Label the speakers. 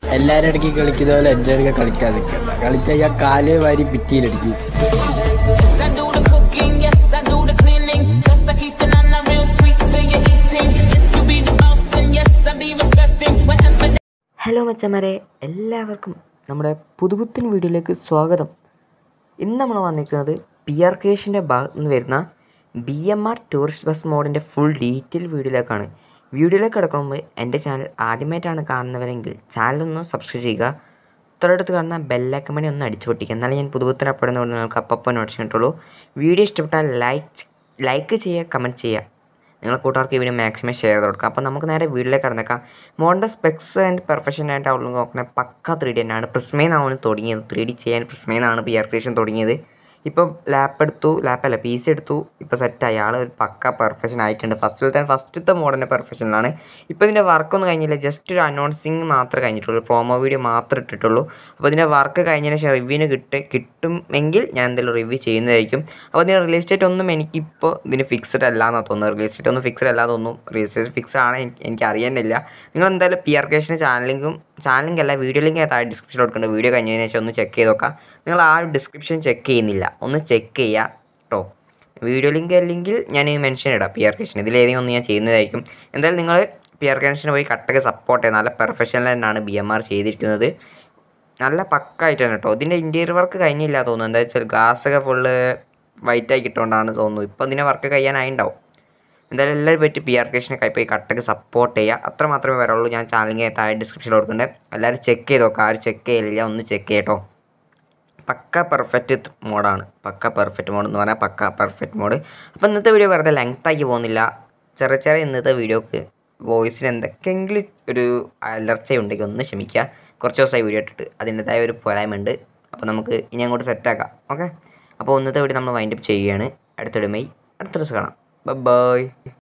Speaker 1: എല്ലാരും ഇടയ്ക്ക് കളിക്കുന്ന പോലെ എന്റെ ഇടയ്ക്ക് കളിക്കാൻ നിൽക്കണ്ട കളിച്ചാൽ ഞാൻ കാല് വാരി ഭിത്തിയിലടിക്കും
Speaker 2: Yes, I do the cooking, yes, I do the cleaning. Plus, I keep the nana real sweet for your eating. Yes, you be the boss, and yes, I be respecting whatever
Speaker 3: hello മച്ചന്മാരെ എല്ലാവർക്കും നമ്മുടെ പുതുപുത്തൻ വീഡിയോയിലേക്ക് സ്വാഗതം ഇന്ന് നമ്മൾ വന്നിരിക്കുന്നത് P R ക്രിയേഷൻ്റെ ഭാഗത്ത് നിന്ന് വരുന്ന B M R tourist bus മോഡിൻ്റെ ഫുൾ ഡീറ്റെയിൽ വീഡിയോയിലേക്കാണ് വീഡിയോയിലേക്ക് കിടക്കുന്ന മുമ്പ് എൻ്റെ ചാനൽ ആദ്യമായിട്ടാണ് കാണുന്നവരെങ്കിൽ ചാനലൊന്ന് സബ്സ്ക്രൈബ് ചെയ്യുക തൊട്ടടുത്ത് കാണുന്ന ബെല്ലൈക്കൺ മണി ഒന്ന് അടിച്ചു പൊട്ടിക്കുക എന്നാലേ ഞാൻ പുതുപുത്തൻ അപ്പെടുന്നതുകൊണ്ട് നിങ്ങൾക്ക് അപ്പം നോട്ടിഷൻ കിട്ടുള്ളൂ വീഡിയോ ഇഷ്ടപ്പെട്ടാൽ ലൈക്ക് ലൈക്ക് ചെയ്യുക കമൻറ്റ് ചെയ്യുക നിങ്ങളെ കൂട്ടുകാർക്ക് ഈ വീഡിയോ മാക്സിമം ഷെയർ ചെയ്ത് കൊടുക്കുക അപ്പോൾ നമുക്ക് നേരെ വീട്ടിലേക്ക് കടന്നേക്കാം മോണ്ട സ്പെക്സ് ആൻഡ് പെർഫെക്ഷൻ ആയിട്ട് ഔട്ട്ലുക്ക് നോക്കണേ പക്ക ത്രീ ഡി തന്നെയാണ് പ്രിസ്മേന്നാണ് തുടങ്ങിയത് ത്രീ ഡി ചെയ്യാൻ പ്രിസ്മേന്നാണ് പി ആർ ക്രിയേഷൻ തുടങ്ങിയത് ഇപ്പം ലാപ്പ് എടുത്തു ലാപ്പല്ല പി സി എടുത്തു ഇപ്പോൾ സെറ്റായി ആൾ ഒരു പക്ക പെർഫെക്ഷൻ ആയിട്ടുണ്ട് ഫസ്റ്റിലത്തെ ഫസ്റ്റത്തെ മോഡലിൻ്റെ പെർഫെക്ഷനിലാണ് ഇപ്പോൾ ഇതിൻ്റെ വർക്കൊന്നും കഴിഞ്ഞില്ല ജസ്റ്റ് ഒരു അനൗൺസിങ് മാത്രമേ കഴിഞ്ഞിട്ടുള്ളൂ പ്രോമോ വീഡിയോ മാത്രമേ ഇട്ടിട്ടുള്ളൂ അപ്പോൾ ഇതിൻ്റെ വർക്ക് കഴിഞ്ഞതിന് ശേഷം റിവ്യൂവിന് കിട്ടി കിട്ടുമെങ്കിൽ ഞാൻ എന്തെങ്കിലും റിവ്യൂ ചെയ്യുന്നതായിരിക്കും അപ്പോൾ ഇതിൻ്റെ റിലീസ് ഡേറ്റ് ഒന്നും എനിക്കിപ്പോൾ ഇതിന് ഫിക്സഡ് അല്ല എന്നാണ് തോന്നുന്നത് റിലീസ് ഡേറ്റ് ഒന്നും ഫിക്സഡ് അല്ലാതെ ഒന്നും റിലീസ് ഡേറ്റ് ഫിക്സഡ് ആണ് എനിക്ക് എനിക്ക് അറിയാനില്ല നിങ്ങൾ എന്തായാലും പി ആർ കേഷന് ചാനൽ ലിങ്കും ചാനൽ ലിങ്ക് അല്ല വീഡിയോ ലിങ്ക് താഴെ ഡിസ്ക്രിപ്ഷനിൽ കൊടുക്കുന്നുണ്ട് വീഡിയോ കഴിഞ്ഞതിന് ശേഷം ഒന്ന് ചെക്ക് ചെയ്ത് നോക്കാം നിങ്ങൾ ആ ഡിസ്ക്രിപ്ഷൻ ചെക്ക് ചെയ്യുന്നില്ല ഒന്ന് ചെക്ക് ചെയ്യുക കേട്ടോ വീഡിയോ ലിങ്ക് അല്ലെങ്കിൽ ഞാൻ മെൻഷൻ ഇടാം പി ആർ കേഷൻ ഇതിലേതെങ്കിലും ഒന്ന് ഞാൻ ചെയ്യുന്നതായിരിക്കും എന്തായാലും നിങ്ങൾ പി ആർ കേഷന് പോയി കട്ടൊക്കെ സപ്പോർട്ട് ചെയ്യുക നല്ല പെർഫെക്ഷനിൽ തന്നെയാണ് ബി എം ആർ ചെയ്തിരിക്കുന്നത് നല്ല പക്കായിട്ടാണ് കേട്ടോ ഇതിൻ്റെ ഇൻറ്റീരിയർ വർക്ക് കഴിഞ്ഞില്ല തോന്നുന്നു എന്താ വെച്ചാൽ ഗ്ലാസ് ഒക്കെ ഫുള്ള് വൈറ്റ് ആയി കിട്ടുകൊണ്ടാണ് തോന്നുന്നു ഇപ്പം ഇതിൻ്റെ വർക്ക് കഴിയാനായിണ്ടാവും എന്തായാലും എല്ലാവരും പറ്റി പി ആർ കേഷനൊക്കെ പോയി കട്ടക്ക് സപ്പോർട്ട് ചെയ്യുക അത്ര മാത്രമേ വരാനുള്ളൂ ഞാൻ ചാനലിങ് താഴെ ഡിസ്ക്രിപ്ഷനിൽ കൊടുക്കുന്നുണ്ട് എല്ലാവരും ചെക്ക് ചെയ്ത് നോക്കുക ആരും ചെക്ക് ചെയ്യില്ല ഒന്ന് ചെക്ക് ചെയ്യട്ടോ പക്ക പെർഫെക്റ്റ് മോഡാണ് പക്ക പെർഫെക്റ്റ് മോഡ് എന്ന് പറഞ്ഞാൽ പക്ക പെർഫെക്റ്റ് മോഡ് അപ്പോൾ ഇന്നത്തെ വീഡിയോ വെറുതെ ലെങ്ത് ആക്കി പോകുന്നില്ല ചെറിയ ചെറിയ ഇന്നത്തെ വീഡിയോക്ക് വോയിസിന് എന്തൊക്കെയെങ്കിലും ഒരു അലർച്ചയുണ്ടെങ്കിൽ ഒന്ന് ക്ഷമിക്കുക കുറച്ച് ദിവസമായി വീഡിയോ ഇട്ടിട്ട് അതിൻ്റെതായ ഒരു പോരായ്മയുണ്ട് അപ്പോൾ നമുക്ക് ഇനി അങ്ങോട്ട് സെറ്റാക്കാം ഓക്കെ അപ്പോൾ ഇന്നത്തെ വീഡിയോ നമ്മൾ വൈൻഡപ്പ് ചെയ്യുകയാണ് അടുത്തിടുമായി അടുത്ത ദിവസം കാണാം ബൈ